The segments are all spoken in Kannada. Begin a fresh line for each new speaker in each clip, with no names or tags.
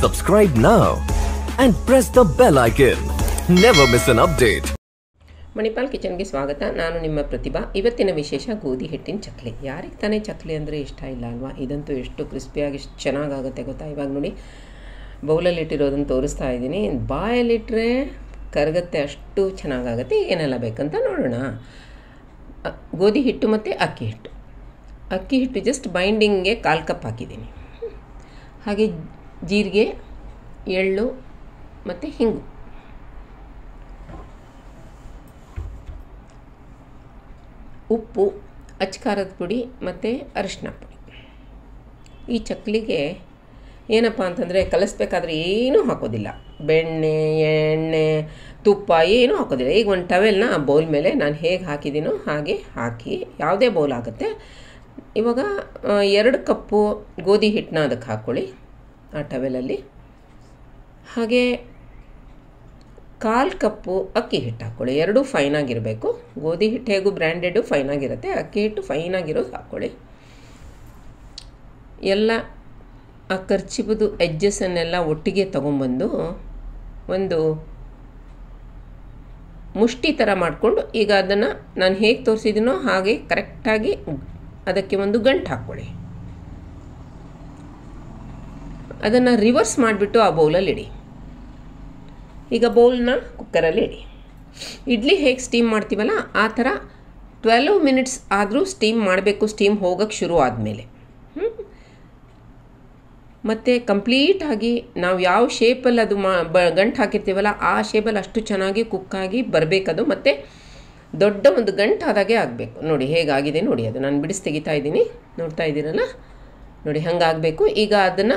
Subscribe now and press the bell icon. Never miss an update.
Manipal ಕಿಚನ್ಗೆ ಸ್ವಾಗತ ನಾನು ನಿಮ್ಮ ಪ್ರತಿಭಾ ಇವತ್ತಿನ ವಿಶೇಷ ಗೋಧಿ ಹಿಟ್ಟಿನ ಚಕ್ಲಿ ಯಾರಿಗೆ ತಾನೇ ಚಕ್ಲಿ ಅಂದರೆ ಇಷ್ಟ ಇಲ್ಲ ಅಲ್ವಾ ಇದಂತೂ ಎಷ್ಟು ಕ್ರಿಸ್ಪಿಯಾಗಿ ಎಷ್ಟು ಚೆನ್ನಾಗಾಗುತ್ತೆ ಗೊತ್ತಾ ಇವಾಗ ನೋಡಿ ಬೌಲಲ್ಲಿ ಇಟ್ಟಿರೋದನ್ನು ತೋರಿಸ್ತಾ ಇದ್ದೀನಿ ಬಾಯಲ್ಲಿಟ್ಟರೆ ಕರಗತ್ತೆ ಅಷ್ಟು ಚೆನ್ನಾಗಾಗುತ್ತೆ ಏನೆಲ್ಲ ಬೇಕಂತ ನೋಡೋಣ ಅ- ಗೋಧಿ ಹಿಟ್ಟು ಮತ್ತು ಅಕ್ಕಿ ಹಿಟ್ಟು ಅಕ್ಕಿ ಹಿಟ್ಟು ಜಸ್ಟ್ ಬೈಂಡಿಂಗ್ಗೆ ಕಾಲು ಕಪ್ ಹಾಕಿದ್ದೀನಿ ಹಾಗೆ ಜೀರಿಗೆ ಎಳ್ಳು ಮತ್ತು ಹಿಂಗು ಉಪ್ಪು ಅಚ್ಕಾರದ ಪುಡಿ ಮತ್ತು ಅರಿಶಿನ ಪುಡಿ ಈ ಚಕ್ಲಿಗೆ ಏನಪ್ಪ ಅಂತಂದರೆ ಕಲಿಸ್ಬೇಕಾದ್ರೆ ಏನೂ ಹಾಕೋದಿಲ್ಲ ಬೆಣ್ಣೆ ಎಣ್ಣೆ ತುಪ್ಪ ಏನೂ ಹಾಕೋದಿಲ್ಲ ಈಗ ಒಂದು ಟವೆಲ್ನ ಆ ಬೌಲ್ ಮೇಲೆ ನಾನು ಹೇಗೆ ಹಾಕಿದ್ದೀನೋ ಹಾಗೆ ಹಾಕಿ ಯಾವುದೇ ಬೌಲ್ ಆಗುತ್ತೆ ಇವಾಗ ಆ, ಎರಡು ಕಪ್ಪು ಗೋಧಿ ಹಿಟ್ಟನ್ನ ಅದಕ್ಕೆ ಹಾಕ್ಕೊಳ್ಳಿ ಆ ಟವೆಲಲ್ಲಿ ಹಾಗೆ ಕಾಲು ಕಪ್ಪು ಅಕ್ಕಿ ಹಿಟ್ಟು ಹಾಕ್ಕೊಳ್ಳಿ ಎರಡೂ ಫೈನಾಗಿರಬೇಕು ಗೋಧಿ ಹಿಟ್ಟು ಹೇಗೂ ಬ್ರ್ಯಾಂಡೆಡು ಫೈನಾಗಿರುತ್ತೆ ಅಕ್ಕಿ ಹಿಟ್ಟು ಫೈನಾಗಿರೋದು ಹಾಕ್ಕೊಳ್ಳಿ ಎಲ್ಲ ಆ ಖರ್ಚಿಬದು ಎಡ್ಜಸ್ಸನ್ನೆಲ್ಲ ಒಟ್ಟಿಗೆ ತೊಗೊಂಬಂದು ಒಂದು ಮುಷ್ಟಿ ಥರ ಮಾಡಿಕೊಂಡು ಈಗ ಅದನ್ನು ನಾನು ಹೇಗೆ ತೋರಿಸಿದ್ದೀನೋ ಹಾಗೆ ಕರೆಕ್ಟಾಗಿ ಅದಕ್ಕೆ ಒಂದು ಗಂಟು ಹಾಕ್ಕೊಳ್ಳಿ ಅದನ್ನು ರಿವರ್ಸ್ ಮಾಡಿಬಿಟ್ಟು ಆ ಬೌಲಲ್ಲಿ ಇಡಿ ಈಗ ಬೌಲ್ನ ಕುಕ್ಕರಲ್ಲಿ ಇಡಿ ಇಡ್ಲಿ ಹೇಗೆ ಸ್ಟೀಮ್ ಮಾಡ್ತೀವಲ್ಲ ಆ ಥರ ಟ್ವೆಲ್ವ್ ಮಿನಿಟ್ಸ್ ಆದರೂ ಸ್ಟೀಮ್ ಮಾಡಬೇಕು ಸ್ಟೀಮ್ ಹೋಗೋಕ್ಕೆ ಶುರು ಆದಮೇಲೆ ಮತ್ತು ಕಂಪ್ಲೀಟಾಗಿ ನಾವು ಯಾವ ಶೇಪಲ್ಲಿ ಅದು ಮಾ ಬ ಗಂಟು ಹಾಕಿರ್ತೀವಲ್ಲ ಆ ಶೇಪಲ್ಲಿ ಅಷ್ಟು ಚೆನ್ನಾಗಿ ಕುಕ್ಕಾಗಿ ಬರಬೇಕದು ಮತ್ತು ದೊಡ್ಡ ಒಂದು ಗಂಟು ಆದಾಗೆ ಆಗಬೇಕು ನೋಡಿ ಹೇಗಾಗಿದೆ ನೋಡಿ ಅದು ನಾನು ಬಿಡಿಸಿ ತೆಗಿತಾ ಇದ್ದೀನಿ ನೋಡ್ತಾ ಇದ್ದೀರಲ್ಲ ನೋಡಿ ಹಂಗಾಗಬೇಕು ಈಗ ಅದನ್ನು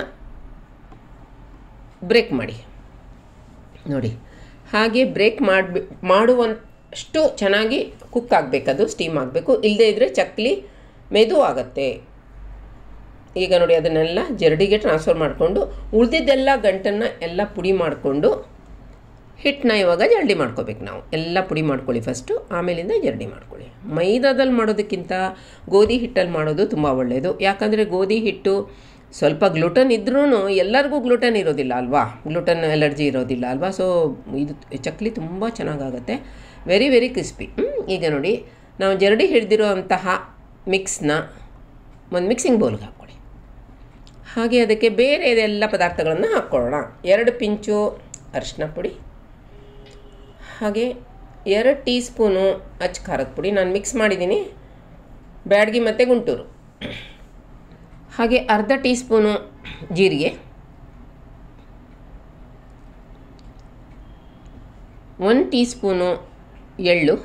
ಬ್ರೇಕ್ ಮಾಡಿ ನೋಡಿ ಹಾಗೆ ಬ್ರೇಕ್ ಮಾಡಿ ಮಾಡುವಷ್ಟು ಚೆನ್ನಾಗಿ ಕುಕ್ ಆಗಬೇಕದು ಸ್ಟೀಮ್ ಆಗಬೇಕು ಇಲ್ಲದೇ ಇದ್ದರೆ ಚಕ್ಲಿ ಮೆದು ಆಗುತ್ತೆ ಈಗ ನೋಡಿ ಅದನ್ನೆಲ್ಲ ಜರಡಿಗೆ ಟ್ರಾನ್ಸ್ಫರ್ ಮಾಡಿಕೊಂಡು ಉಳಿದಿದ್ದೆಲ್ಲ ಗಂಟನ್ನು ಎಲ್ಲ ಪುಡಿ ಮಾಡಿಕೊಂಡು ಹಿಟ್ಟನ್ನ ಇವಾಗ ಜರಡಿ ಮಾಡ್ಕೋಬೇಕು ನಾವು ಎಲ್ಲ ಪುಡಿ ಮಾಡ್ಕೊಳ್ಳಿ ಫಸ್ಟು ಆಮೇಲಿಂದ ಜರಡಿ ಮಾಡ್ಕೊಳ್ಳಿ ಮೈದಾದಲ್ಲಿ ಮಾಡೋದಕ್ಕಿಂತ ಗೋಧಿ ಹಿಟ್ಟಲ್ಲಿ ಮಾಡೋದು ತುಂಬ ಒಳ್ಳೆಯದು ಯಾಕಂದರೆ ಗೋಧಿ ಹಿಟ್ಟು ಸ್ವಲ್ಪ ಗ್ಲುಟನ್ ಇದ್ರೂ ಎಲ್ಲರಿಗೂ ಗ್ಲುಟನ್ ಇರೋದಿಲ್ಲ ಅಲ್ವಾ ಗ್ಲುಟನ್ ಎಲರ್ಜಿ ಇರೋದಿಲ್ಲ ಅಲ್ವಾ ಸೊ ಇದು ಚಕ್ಲಿ ತುಂಬ ಚೆನ್ನಾಗಾಗುತ್ತೆ ವೆರಿ ವೆರಿ ಕ್ರಿಸ್ಪಿ ಈಗ ನೋಡಿ ನಾವು ಜರಡಿ ಹಿಡಿದಿರೋ ಅಂತಹ ಮಿಕ್ಸ್ನ ಒಂದು ಮಿಕ್ಸಿಂಗ್ ಬೌಲ್ಗೆ ಹಾಕ್ಕೊಳ್ಳಿ ಹಾಗೆ ಅದಕ್ಕೆ ಬೇರೆ ಇದೆಲ್ಲ ಪದಾರ್ಥಗಳನ್ನು ಹಾಕ್ಕೊಳ್ಳೋಣ ಎರಡು ಪಿಂಚು ಅರಿಶಿನ ಪುಡಿ ಹಾಗೆ ಎರಡು ಟೀ ಸ್ಪೂನು ಅಚ್ಚ ಖಾರದ ಪುಡಿ ನಾನು ಮಿಕ್ಸ್ ಮಾಡಿದ್ದೀನಿ ಬ್ಯಾಡ್ಗಿ ಮತ್ತು ಗುಂಟೂರು ಹಾಗೆ ಅರ್ಧ ಟೀ ಸ್ಪೂನು ಜೀರಿಗೆ ಒಂದು ಟೀ ಸ್ಪೂನು ಎಳ್ಳು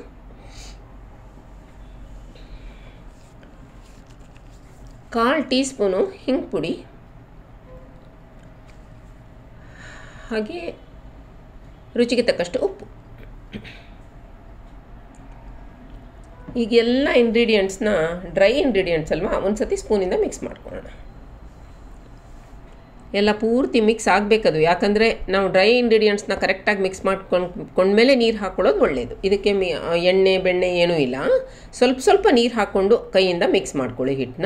ಕಾಲು ಟೀ ಸ್ಪೂನು ಹಿಂಗೆ ಪುಡಿ ಹಾಗೆ ರುಚಿಗೆ ತಕ್ಕಷ್ಟು ಉಪ್ಪು ಈಗ ಎಲ್ಲ ಇಂಗ್ರೀಡಿಯೆಂಟ್ಸ್ನ ಡ್ರೈ ಇಂಗ್ರೀಡಿಯೆಂಟ್ಸ್ ಅಲ್ವಾ ಒಂದು ಸತಿ ಸ್ಪೂನಿಂದ ಮಿಕ್ಸ್ ಮಾಡ್ಕೊಳ್ಳೋಣ ಎಲ್ಲ ಪೂರ್ತಿ ಮಿಕ್ಸ್ ಆಗಬೇಕದು ಯಾಕಂದರೆ ನಾವು ಡ್ರೈ ಇಂಗ್ರೀಡಿಯೆಂಟ್ಸ್ನ ಕರೆಕ್ಟಾಗಿ ಮಿಕ್ಸ್ ಮಾಡ್ಕೊಂಡು ಕೊಂಡ್ಮೇಲೆ ನೀರು ಹಾಕ್ಕೊಳ್ಳೋದು ಒಳ್ಳೆಯದು ಇದಕ್ಕೆ ಮಿ ಎಣ್ಣೆ ಬೆಣ್ಣೆ ಏನೂ ಇಲ್ಲ ಸ್ವಲ್ಪ ಸ್ವಲ್ಪ ನೀರು ಹಾಕ್ಕೊಂಡು ಕೈಯಿಂದ ಮಿಕ್ಸ್ ಮಾಡ್ಕೊಳ್ಳಿ ಹಿಟ್ಟನ್ನ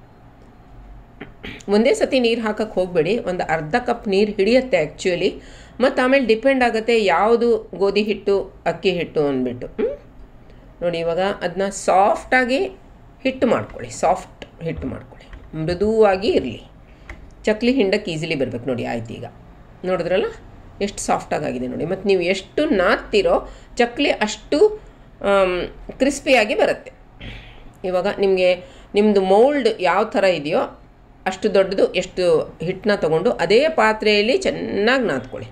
ಒಂದೇ ಸತಿ ನೀರು ಹಾಕಕ್ಕೆ ಹೋಗಬೇಡಿ ಒಂದು ಅರ್ಧ ಕಪ್ ನೀರು ಹಿಡಿಯುತ್ತೆ ಆ್ಯಕ್ಚುಲಿ ಮತ್ತು ಆಮೇಲೆ ಡಿಪೆಂಡ್ ಆಗುತ್ತೆ ಯಾವುದು ಗೋಧಿ ಹಿಟ್ಟು ಅಕ್ಕಿ ಹಿಟ್ಟು ಅಂದ್ಬಿಟ್ಟು ಹ್ಮ್? ನೋಡಿ ಇವಾಗ ಅದನ್ನ ಸಾಫ್ಟಾಗಿ ಹಿಟ್ಟು ಮಾಡ್ಕೊಳ್ಳಿ ಸಾಫ್ಟ್ ಹಿಟ್ಟು ಮಾಡ್ಕೊಳ್ಳಿ ಮೃದುವಾಗಿ ಇರಲಿ ಚಕ್ಲಿ ಹಿಂಡಕ್ಕೆ ಈಸಿಲಿ ಬರಬೇಕು ನೋಡಿ ಆಯ್ತು ಈಗ ನೋಡಿದ್ರಲ್ಲ ಎಷ್ಟು ಸಾಫ್ಟಾಗಿದೆ ನೋಡಿ ಮತ್ತು ನೀವು ಎಷ್ಟು ನಾದ್ತಿರೋ ಚಕ್ಲಿ ಅಷ್ಟು ಕ್ರಿಸ್ಪಿಯಾಗಿ ಬರುತ್ತೆ ಇವಾಗ ನಿಮಗೆ ನಿಮ್ಮದು ಮೌಲ್ಡ್ ಯಾವ ಥರ ಇದೆಯೋ ಅಷ್ಟು ದೊಡ್ಡದು ಎಷ್ಟು ಹಿಟ್ಟನ್ನ ತೊಗೊಂಡು ಅದೇ ಪಾತ್ರೆಯಲ್ಲಿ ಚೆನ್ನಾಗಿ ನಾದ್ಕೊಳ್ಳಿ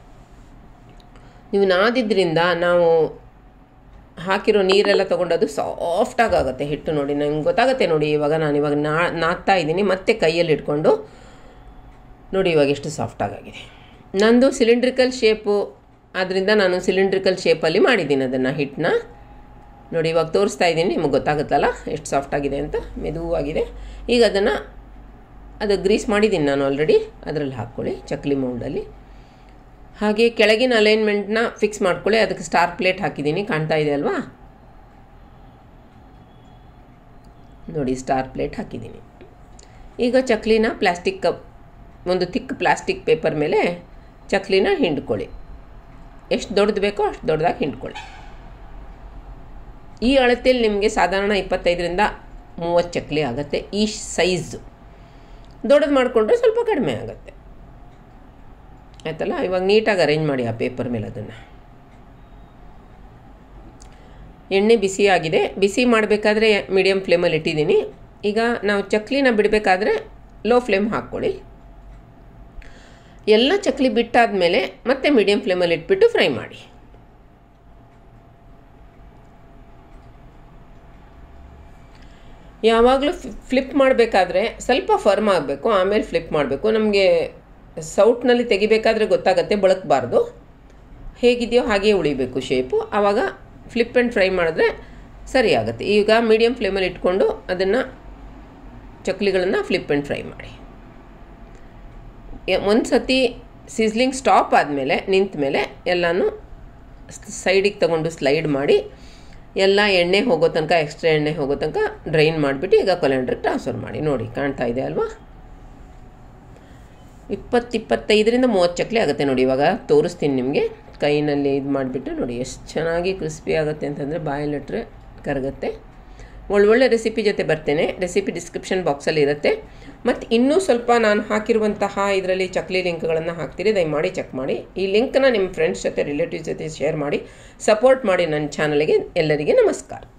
ನೀವು ನಾದಿದ್ರಿಂದ ನಾವು ಹಾಕಿರೋ ನೀರೆಲ್ಲ ತೊಗೊಂಡದು ಸಾಫ್ಟಾಗಿ ಆಗುತ್ತೆ ಹಿಟ್ಟು ನೋಡಿ ನಂಗೆ ಗೊತ್ತಾಗುತ್ತೆ ನೋಡಿ ಇವಾಗ ನಾನು ಇವಾಗ ನಾ ನಾದ್ತಾ ಇದ್ದೀನಿ ಮತ್ತೆ ಕೈಯಲ್ಲಿ ಇಟ್ಕೊಂಡು ನೋಡಿ ಇವಾಗ ಎಷ್ಟು ಸಾಫ್ಟಾಗಿದೆ ನಂದು ಸಿಲಿಂಡ್ರಿಕಲ್ ಶೇಪು ಆದ್ದರಿಂದ ನಾನು ಸಿಲಿಂಡ್ರಿಕಲ್ ಶೇಪಲ್ಲಿ ಮಾಡಿದ್ದೀನಿ ಅದನ್ನು ಹಿಟ್ಟನ್ನ ನೋಡಿ ಇವಾಗ ತೋರಿಸ್ತಾ ಇದ್ದೀನಿ ನಿಮಗೆ ಗೊತ್ತಾಗುತ್ತಲ್ಲ ಎಷ್ಟು ಸಾಫ್ಟಾಗಿದೆ ಅಂತ ಮೆದುವಾಗಿದೆ ಈಗ ಅದನ್ನು ಅದು ಗ್ರೀಸ್ ಮಾಡಿದ್ದೀನಿ ನಾನು ಆಲ್ರೆಡಿ ಅದರಲ್ಲಿ ಹಾಕ್ಕೊಳ್ಳಿ ಚಕ್ಲಿ ಮೌಲ್ಡಲ್ಲಿ ಹಾಗೆ ಕೆಳಗಿನ ಅಲೈನ್ಮೆಂಟ್ನ ಫಿಕ್ಸ್ ಮಾಡ್ಕೊಳ್ಳಿ ಅದಕ್ಕೆ ಸ್ಟಾರ್ ಪ್ಲೇಟ್ ಹಾಕಿದ್ದೀನಿ ಕಾಣ್ತಾ ಇದೆ ಅಲ್ವಾ ನೋಡಿ ಸ್ಟಾರ್ ಪ್ಲೇಟ್ ಹಾಕಿದ್ದೀನಿ ಈಗ ಚಕ್ಲಿನ ಪ್ಲಾಸ್ಟಿಕ್ ಕಪ್ ಒಂದು ತಿಕ್ ಪ್ಲಾಸ್ಟಿಕ್ ಪೇಪರ್ ಮೇಲೆ ಚಕ್ಲಿನ ಹಿಂಡ್ಕೊಳ್ಳಿ ಎಷ್ಟು ದೊಡ್ಡದು ಬೇಕೋ ಅಷ್ಟು ದೊಡ್ಡದಾಗಿ ಹಿಂಡ್ಕೊಳ್ಳಿ ಈ ಅಳತೆಯಲ್ಲಿ ನಿಮಗೆ ಸಾಧಾರಣ ಇಪ್ಪತ್ತೈದರಿಂದ ಮೂವತ್ತು ಚಕ್ಲಿ ಆಗುತ್ತೆ ಈ ಸೈಜು ದೊಡ್ಡದು ಮಾಡಿಕೊಂಡ್ರೆ ಸ್ವಲ್ಪ ಕಡಿಮೆ ಆಗುತ್ತೆ ಆಯ್ತಲ್ಲ ಇವಾಗ ನೀಟಾಗಿ ಅರೇಂಜ್ ಮಾಡಿ ಆ ಪೇಪರ್ ಮೇಲೆ ಅದನ್ನು ಎಣ್ಣೆ ಬಿಸಿ ಆಗಿದೆ ಬಿಸಿ ಮಾಡಬೇಕಾದ್ರೆ ಮೀಡಿಯಮ್ ಫ್ಲೇಮಲ್ಲಿ ಇಟ್ಟಿದ್ದೀನಿ ಈಗ ನಾವು ಚಕ್ಲಿನ ಬಿಡಬೇಕಾದ್ರೆ ಲೋ ಫ್ಲೇಮ್ ಹಾಕ್ಕೊಳ್ಳಿ ಎಲ್ಲ ಚಕ್ಲಿ ಬಿಟ್ಟಾದಮೇಲೆ ಮತ್ತೆ ಮೀಡಿಯಮ್ ಫ್ಲೇಮಲ್ಲಿ ಇಟ್ಬಿಟ್ಟು ಫ್ರೈ ಮಾಡಿ ಯಾವಾಗಲೂ ಫ್ಲಿಪ್ ಮಾಡಬೇಕಾದ್ರೆ ಸ್ವಲ್ಪ ಫರ್ಮ್ ಆಗಬೇಕು ಆಮೇಲೆ ಫ್ಲಿಪ್ ಮಾಡಬೇಕು ನಮಗೆ ಸೌಟ್ನಲ್ಲಿ ತೆಗಿಬೇಕಾದ್ರೆ ಗೊತ್ತಾಗತ್ತೆ ಬಳಕಬಾರ್ದು ಹೇಗಿದೆಯೋ ಹಾಗೇ ಉಳಿಬೇಕು ಶೇಪು ಆವಾಗ ಫ್ಲಿಪ್ ಆ್ಯಂಡ್ ಫ್ರೈ ಮಾಡಿದ್ರೆ ಸರಿ ಆಗುತ್ತೆ ಈಗ ಮೀಡಿಯಮ್ ಫ್ಲೇಮಲ್ಲಿ ಇಟ್ಕೊಂಡು ಅದನ್ನು ಚಕ್ಲಿಗಳನ್ನು ಫ್ಲಿಪ್ ಆ್ಯಂಡ್ ಫ್ರೈ ಮಾಡಿ ಒಂದು ಸತಿ ಸಿಸ್ಲಿಂಗ್ ಸ್ಟಾಪ್ ಆದಮೇಲೆ ನಿಂತ ಮೇಲೆ ಎಲ್ಲನೂ ಸೈಡಿಗೆ ತಗೊಂಡು ಸ್ಲೈಡ್ ಮಾಡಿ ಎಲ್ಲ ಎಣ್ಣೆ ಹೋಗೋ ತನಕ ಎಕ್ಸ್ಟ್ರಾ ಎಣ್ಣೆ ಹೋಗೋ ತನಕ ಡ್ರೈನ್ ಮಾಡಿಬಿಟ್ಟು ಈಗ ಕೊಲೆಂಡ್ರಿಗೆ ಟ್ರಾನ್ಸ್ಫರ್ ಮಾಡಿ ನೋಡಿ ಕಾಣ್ತಾ ಇದೆ ಅಲ್ವಾ ಇಪ್ಪತ್ತು ಇಪ್ಪತ್ತೈದರಿಂದ ಮೂವತ್ತು ಚಕ್ಲಿ ಆಗುತ್ತೆ ನೋಡಿ ಇವಾಗ ತೋರಿಸ್ತೀನಿ ನಿಮಗೆ ಕೈನಲ್ಲಿ ಇದು ಮಾಡಿಬಿಟ್ಟು ನೋಡಿ ಎಷ್ಟು ಚೆನ್ನಾಗಿ ಕ್ರಿಸ್ಪಿ ಆಗುತ್ತೆ ಅಂತಂದರೆ ಬಾಯಲ್ಲಿಟ್ರೆ ಕರಗುತ್ತೆ ಒಳ್ಳೊಳ್ಳೆ ರೆಸಿಪಿ ಜೊತೆ ಬರ್ತೇನೆ ರೆಸಿಪಿ ಡಿಸ್ಕ್ರಿಪ್ಷನ್ ಬಾಕ್ಸಲ್ಲಿ ಇರುತ್ತೆ ಮತ್ತು ಇನ್ನೂ ಸ್ವಲ್ಪ ನಾನು ಹಾಕಿರುವಂತಹ ಇದರಲ್ಲಿ ಚಕ್ಲಿ ಲಿಂಕ್ಗಳನ್ನು ಹಾಕ್ತೀರಿ ದಯಮಾಡಿ ಚೆಕ್ ಮಾಡಿ ಈ ಲಿಂಕ್ನ ನಿಮ್ಮ ಫ್ರೆಂಡ್ಸ್ ಜೊತೆ ರಿಲೇಟಿವ್ಸ್ ಜೊತೆ ಶೇರ್ ಮಾಡಿ ಸಪೋರ್ಟ್ ಮಾಡಿ ನನ್ನ ಚಾನಲ್ಗೆ ಎಲ್ಲರಿಗೆ ನಮಸ್ಕಾರ